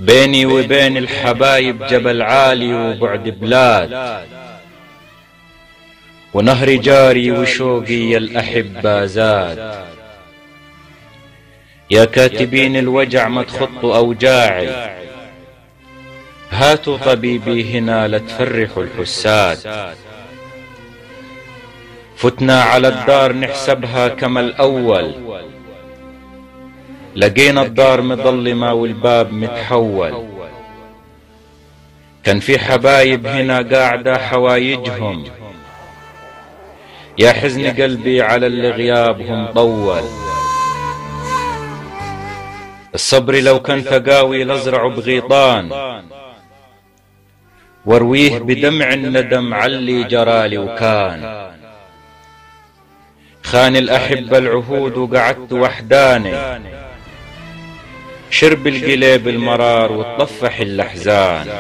بيني وبين الحبايب جبل عالي وبعد بلاد ونهر جاري وشوقي يا الأحبة زاد يا كاتبين الوجع ما تخطوا أوجاعي هاتوا طبيبي هنا لتفرحوا الحساد فتنا على الدار نحسبها كما الأول لقينا الدار مظلمة والباب متحول كان في حبايب هنا قاعدة حوايجهم يا حزن قلبي على اللي غيابهم طول الصبر لو كان تقاوي لازرعه بغيطان وارويه بدمع الندم علي جرالي وكان خان الأحبة العهود وقعدت وحداني شرب القليب المرار وتطفح الأحزان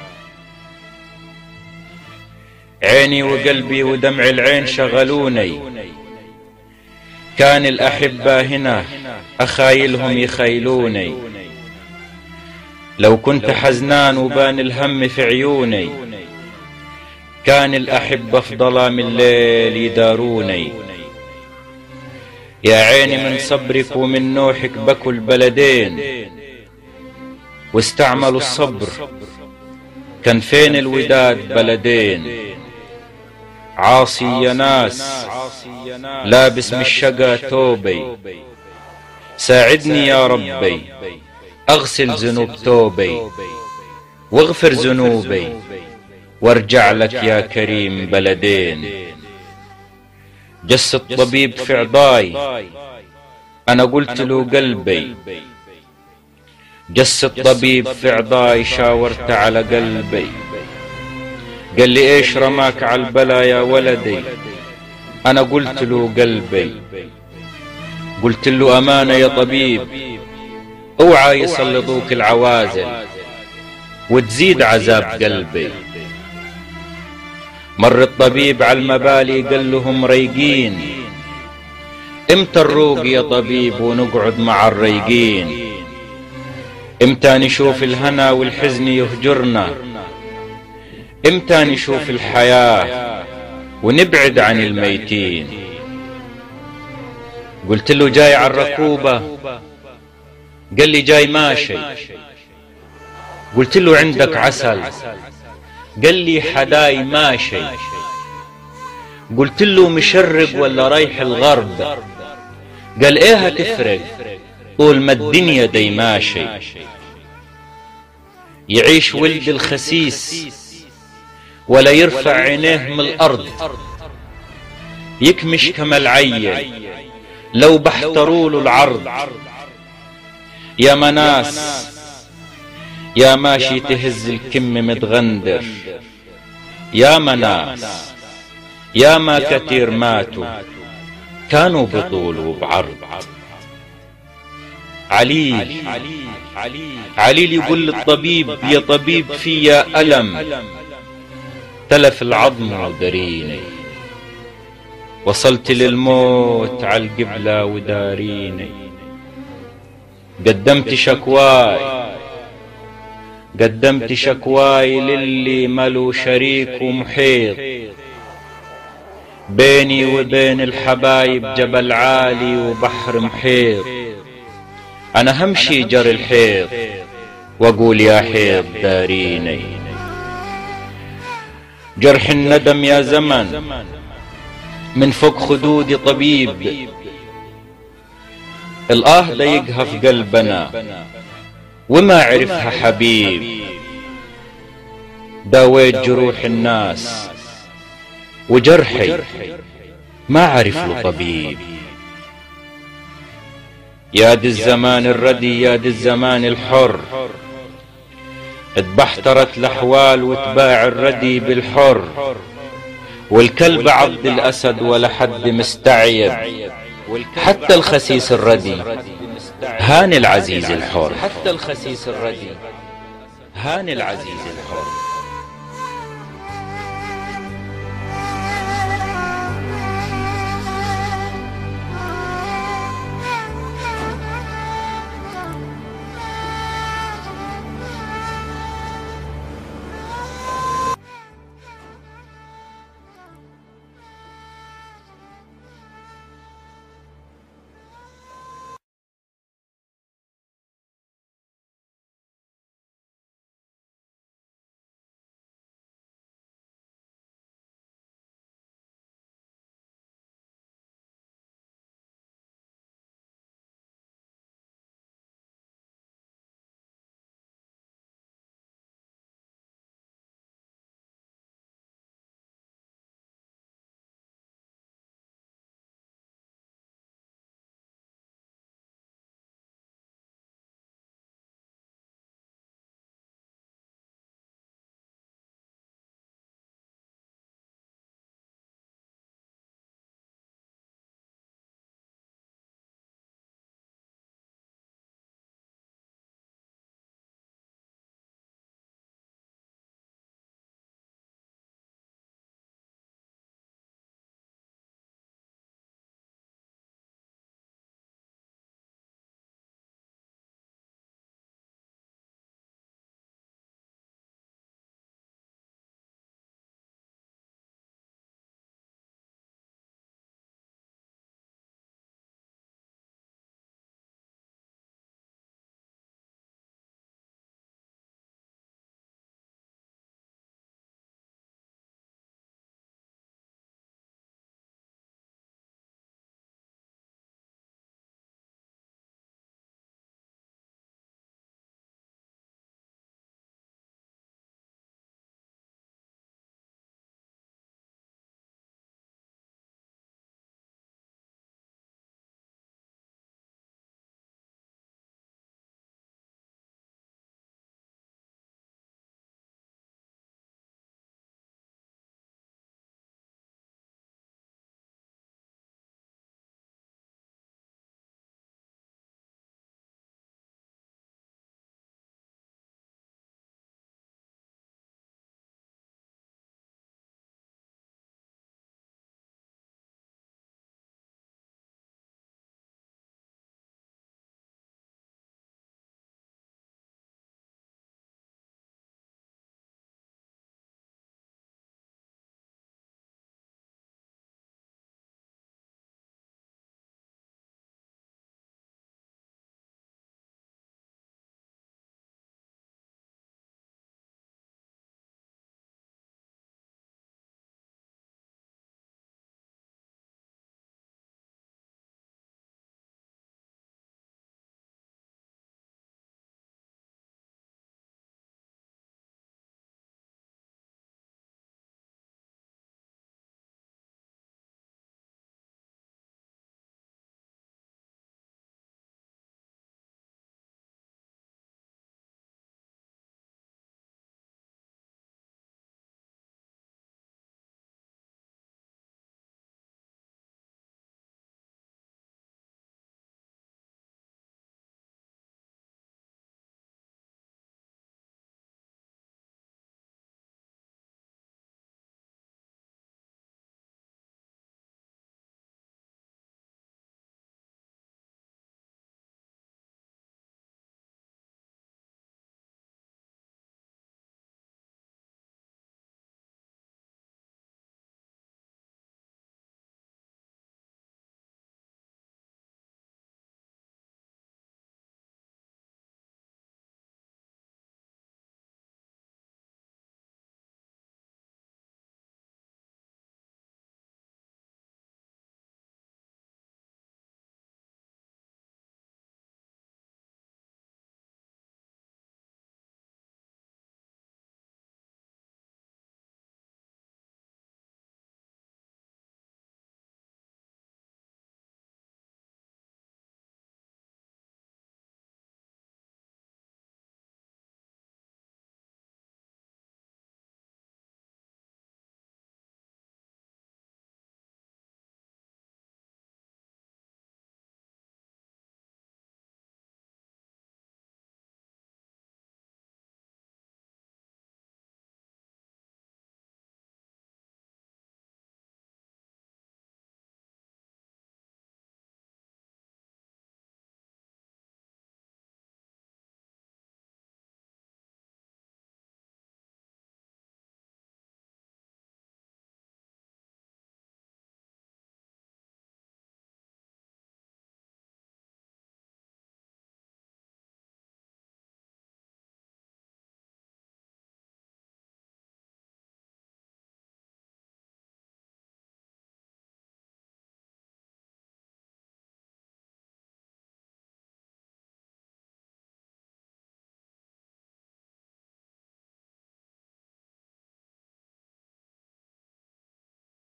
عيني وقلبي ودمع العين شغلوني كان الأحبة هنا أخايلهم يخيلوني لو كنت حزنان وبان الهم في عيوني كان الأحبة في ظلام الليل يداروني يا عيني من صبرك ومن نوحك بكوا البلدين واستعملوا الصبر كان فين الوداد بلدين عاصي يا ناس لابس من الشقا توبي ساعدني يا ربي اغسل ذنوب توبي واغفر ذنوبي وارجع لك يا كريم بلدين جس الطبيب في عضاي انا قلت له قلبي جس الطبيب في عضاي شاورت على قلبي قال لي ايش رماك على البلا يا ولدي انا قلت له قلبي قلت له امانه يا طبيب اوعى يسلطوك العوازل وتزيد عذاب قلبي مر الطبيب على المبالي قال لهم ريقين امتى الروق يا طبيب ونقعد مع الريقين امتى نشوف الهنا والحزن يهجرنا امتى نشوف الحياة ونبعد عن الميتين قلت له جاي على الركوبة قال لي جاي ماشي قلت له عندك عسل قال لي حداي ماشي قلت له مشرق ولا رايح الغرب قال ايه هتفرق طول ما الدنيا دي ماشي يعيش ولد الخسيس ولا يرفع عينيه من الأرض يكمش كما العين لو بحتروا له العرض يا مناس يا ماشي تهز الكم متغندر يا مناس يا ما كتير ماتوا كانوا بطول وبعرض عليل عليل يقول للطبيب يا طبيب فيا ألم تلف العظم ودريني وصلت للموت على القبلة وداريني قدمت شكواي قدمت شكواي للي ملو شريك ومحيط بيني وبين الحبايب جبل عالي وبحر محيط انا همشي جر الحيط واقول يا حيط داريني جرح الندم يا زمن من فوق خدود طبيب الآه ضيقها في قلبنا وما عرفها حبيب داويت جروح الناس وجرحي ما عرف له طبيب يا دي الزمان الردي يا دي الزمان الحر اتبحترت الاحوال وتباع الردي بالحر والكلب عض الاسد ولا حد مستعيب حتى الخسيس الردي هان العزيز الحر حتى الخسيس الردي هان العزيز الحر